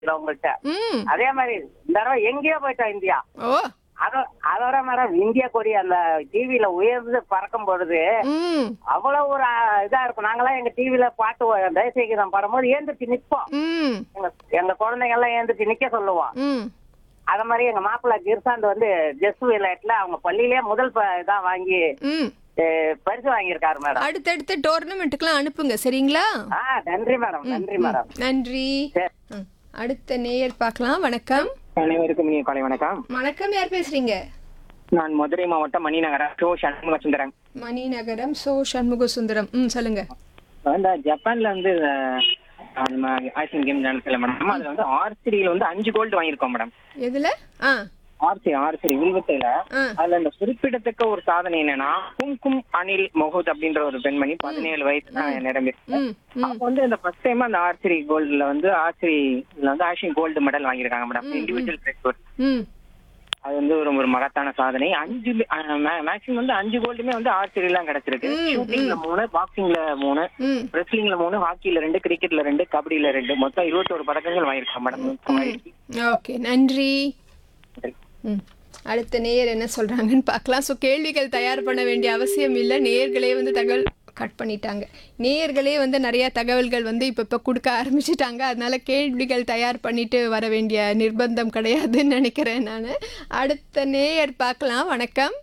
உங்கள்கிட்ட ம் அதே மாதிரி இந்த தடவை எங்கேயோ போயிட்டோம் இந்தியா ஓ அதோ அதோட மேடம் இந்திய கொடி அந்த டிவில உயர்ந்து பறக்கும் பொழுது ம் அவ்வளவு ஒரு அஹ், இதா இருக்கும் நாங்கெல்லாம் எங்க டிவில பாட்டு வ- தேசியகீதம் பாடும்போது ஏந்திரிச்சு நிப்போம் ம் எங்க எங்க குழந்தைங்க எல்லாம் ஏந்திரிச்சு நிக்க சொல்லுவோம் ம் அத மாதிரி எங்க மாப்பிள்ளை கிர்சாந்த் வந்து ஜெஸ் விளையாட்டுல அவங்க பள்ளியிலேயே முதல் ப- இதா வாங்கி ம் அஹ், பரிசு வாங்கியிருக்காரு மேடம் அடுத்தடுத்த டோர்னமெண்ட்டுக்கெல்லாம் அனுப்புங்க சரிங்களா ஆ நன்றி மேடம் நன்றி மேடம் நன்றி சரி. ம். அடுத்த நேயர் பார்க்கலாம் வணக்கம் அனைவருக்கும் இனிய காலை வணக்கம் வணக்கம் யார் பேசுறீங்க நான் மதுரை மாவட்டம் மணிநகரம் சோ சண்முக சுந்தரம் மணிநகரம் சோ சண்முக சுந்தரம் ம் சொல்லுங்க இந்த ஜப்பான்ல வந்து அஹ், நம்ம ஆசியன் கேம் நடத்தல மேடம் அதுல வந்து ஆர்ச்சரியில வந்து அஞ்சு கோல்டு வாங்கியிருக்கோம் மேடம் எதுல ஆ ஆர்ச்சரி ஆர்ச்சரி வில்வத்தையில ஆ அதுல இந்த குறிப்பிடத்தக்க ஒரு சாதனை என்னன்னா கும்கும் அனில் மொஹூத் அப்படின்ற ஒரு பெண்மணி பதினேழு வயசு தான் நிரம்பிருக்கு ம் ம் அவங்க வந்து இந்த ஃபர்ஸ்ட் டைம் அந்த ஆர்ச்சரி கோல்டுல வந்து ஆர்ச்சரியில வந்து ஆசியன் கோல்டு மெடல் வாங்கியிருக்காங்க மேடம் இண்டிவிஜுவல் பிரைஸ் ம் அது வந்து ஒரு ஒரு மகத்தான சாதனை அஞ்சு மேக்ஸிமம் வந்து அஞ்சு கோல்டுமே வந்து ஆர்ச்சரிலாம் கிடைச்சிருக்கு ஷூட்டிங்ல மூணு பாக்ஸிங்ல மூணு ம் ரெஸ்லிங்ல மூணு ஹாக்கில ரெண்டு கிரிக்கெட்ல ரெண்டு கபடியில ரெண்டு மொத்தம் இருபத்தோரு பதக்கங்கள் வாங்கியிருக்கோம் மேடம் ஓகே நன்றி ம் அடுத்த நேயர் என்ன சொல்றாங்கன்னு பார்க்கலாம் ஸோ கேள்விகள் தயார் பண்ண வேண்டிய அவசியம் இல்லை நேயர்களே வந்து தகவல் கட் பண்ணிட்டாங்க நேயர்களே வந்து நிறைய தகவல்கள் வந்து இப்போ இப்போ கொடுக்க ஆரம்பிச்சிட்டாங்க அதனால கேள்விகள் தயார் பண்ணிட்டு வர வேண்டிய நிர்பந்தம் கிடையாதுன்னு நினைக்கிறேன் நான் அடுத்த நேயர் பார்க்கலாம் வணக்கம்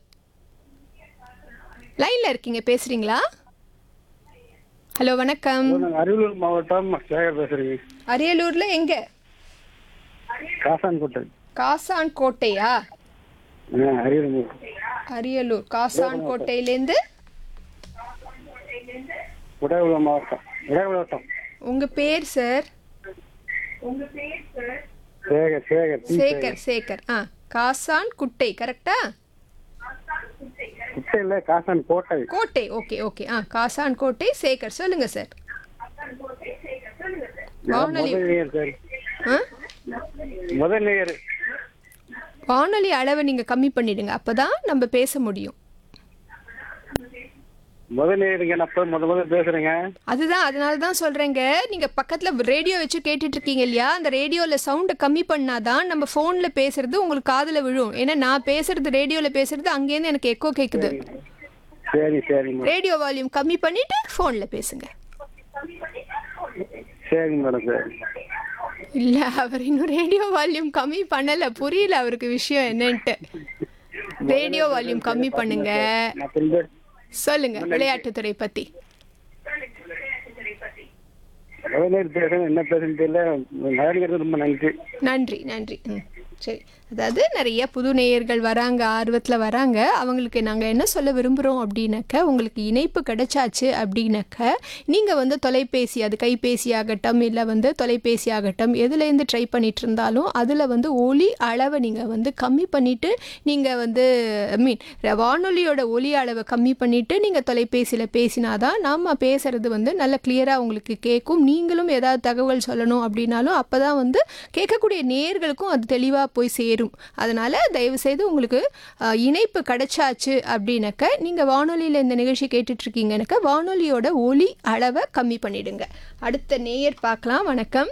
லைன்ல இருக்கீங்க பேசுறீங்களா ஹலோ வணக்கம் நாங்கள் அரியலூர் மாவட்டம் சேகர் பேசுறீங்க அரியலூர்ல எங்க காசான்கோட்டை காசான் கோட்டையா ஆ அரியலூர் மாவட்டம். அரியலூர் காசான் கோட்டையிலேருந்து உடையகுளம் மாவட்டம் உடையகுளம் வட்டம் உங்க பேர் சார் சேகர் சேகர் டி. சேகர் சேகர் ஆ காசான் குட்டை கரெக்டா குட்டை இல்லை காசான் கோட்டை கோட்டை ஓகே ஓகே ஆ காசான் கோட்டை சேகர் சொல்லுங்க சார் வானொலி முதல் நேயர் சார் ஆ முதல் நேயர் வானொலி அளவை நீங்க கம்மி பண்ணிடுங்க அப்பதான் நம்ம பேச முடியும் முதல் நேயருங்க நான் இப்போ முத முதல் பேசுறேங்க அதுதான் அதனால தான் சொல்றேங்க நீங்க பக்கத்துல ரேடியோ வச்சு கேட்டுட்டு இருக்கீங்க இல்லையா அந்த ரேடியோல சவுண்டை கம்மி பண்ணாதான் நம்ம போன்ல பேசுறது உங்களுக்கு காதுல விழும் ஏன்னா நான் பேசுறது ரேடியோல பேசுறது அங்கேருந்து எனக்கு எக்கோ கேக்குது சரி சரிங்க மேடம் ரேடியோ வால்யூம் கம்மி பண்ணிட்டு போன்ல பேசுங்க சரிங்க மேடம் சரி இல்ல அவர் இன்னும் ரேடியோ வால்யூம் கம்மி பண்ணல புரியல அவருக்கு விஷயம் என்னன்ட்டு ரேடியோ வால்யூம் கம்மி பண்ணுங்க நான் திரும்ப சொல்லுங்க விளையாட்டுத்துறை பத்தி முதல் நேயர் பேசுறேன் என்ன பேசுன்னு தெரியல நகரிங்கிறது ரொம்ப நன்றி நன்றி நன்றி ம் சரி அதாவது நிறைய புது நேயர்கள் வராங்க ஆர்வத்தில் வராங்க அவங்களுக்கு நாங்கள் என்ன சொல்ல விரும்புகிறோம் அப்படின்னாக்க உங்களுக்கு இணைப்பு கிடைச்சாச்சு அப்படின்னாக்க நீங்கள் வந்து தொலைபேசி அது கைபேசி ஆகட்டும் இல்லை வந்து தொலைபேசி ஆகட்டும் எதுலேருந்து ட்ரை பண்ணிட்டு இருந்தாலும் அதில் வந்து ஒலி அளவை நீங்கள் வந்து கம்மி பண்ணிவிட்டு நீங்கள் வந்து ஐ மீன் வானொலியோட ஒலி அளவை கம்மி பண்ணிவிட்டு நீங்கள் தொலைபேசியில் பேசினாதான் நாம் பேசுகிறது வந்து நல்ல கிளியராக உங்களுக்கு கேட்கும் நீங்களும் ஏதாவது தகவல் சொல்லணும் அப்படின்னாலும் அப்போ தான் வந்து கேட்கக்கூடிய நேர்களுக்கும் அது தெளிவாக போய் சேரும் அதனால் தயவுசெய்து உங்களுக்கு அஹ், இணைப்பு கிடைச்சாச்சு அப்படின்னாக்க நீங்கள் வானொலியில் இந்த நிகழ்ச்சி கேட்டுட்ருக்கீங்கன்னாக்க வானொலியோட ஒலி அளவை கம்மி பண்ணிடுங்க அடுத்த நேயர் பார்க்கலாம் வணக்கம்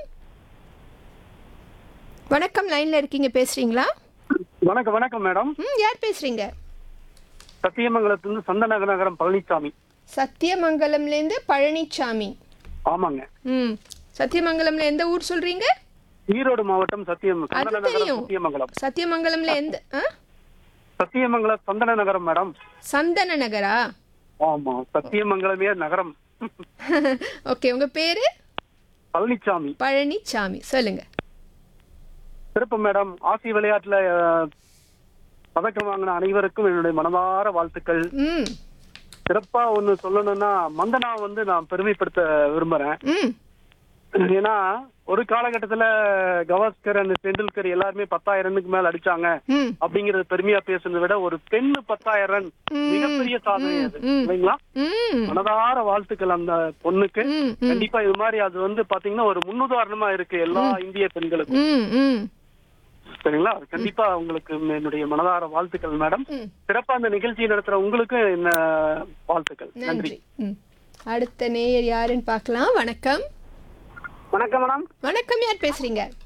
வணக்கம் லைனில் இருக்கீங்க பேசுகிறீங்களா வணக்கம் வணக்கம் மேடம் ம் யார் பேசுகிறீங்க சத்தியமங்கலத்திலிருந்து சந்தநகர் நகரம் பழனிசாமி சத்தியமங்கலம்லேருந்து பழனிசாமி ஆமாங்க ம் சத்தியமங்கலம்ல எந்த ஊர் சொல்றீங்க ஈரோடு மாவட்டம் சத்தியம் அது சந்தன நகரம் தெரியும் சத்தியமங்கலம் சத்தியமங்கலம்ல எந்த ஆ? சத்தியமங்கலம் சந்தன நகரம் மேடம் சந்தன நகரா ஆமா சத்தியமங்கலமே நகரம் ஓகே உங்க பேரு பழனிசாமி பழனிசாமி சொல்லுங்க சிறப்பு மேடம் ஆசி விளையாட்டுல அஹ், பதக்கம் வாங்கின அனைவருக்கும் என்னுடைய மனதார வாழ்த்துக்கள் ம் சிறப்பா ஒண்ணு சொல்லணும்னா மந்தனா வந்து நான் பெருமைப்படுத்த விரும்புறேன் ம் ஏன்னா ஒரு காலகட்டத்துல கவாஸ்கர் அண்ட் டெண்டுல்கர் எல்லாருமே பத்தாயிரம் ரன்னுக்கு மேல அடிச்சாங்க ம் அப்படிங்கறது பெருமையா பேசுனதை விட ஒரு பெண்ணு பத்தாயிரம் ரன் ம். மிகப்பெரிய சாதனை அது ம். இல்லைங்களா ம் மனதார வாழ்த்துக்கள் அந்த பொண்ணுக்கு ம் ம் கண்டிப்பா இது மாதிரி அது வந்து பாத்தீங்கன்னா ஒரு முன்னுதாரணமா இருக்கு எல்லா இந்திய பெண்களுக்கும் ம் ம் சரிங்களா கண்டிப்பா உங்களுக்கு என்னுடைய மனதார வாழ்த்துக்கள் மேடம் ம் சிறப்பா அந்த நிகழ்ச்சி நடத்துற உங்களுக்கு என்ன வாழ்த்துக்கள் நன்றி நன்றி ம் அடுத்த நேயர் யாருன்னு பார்க்கலாம் வணக்கம் வணக்கம் மேடம் வணக்கம் யார் பேசுறீங்க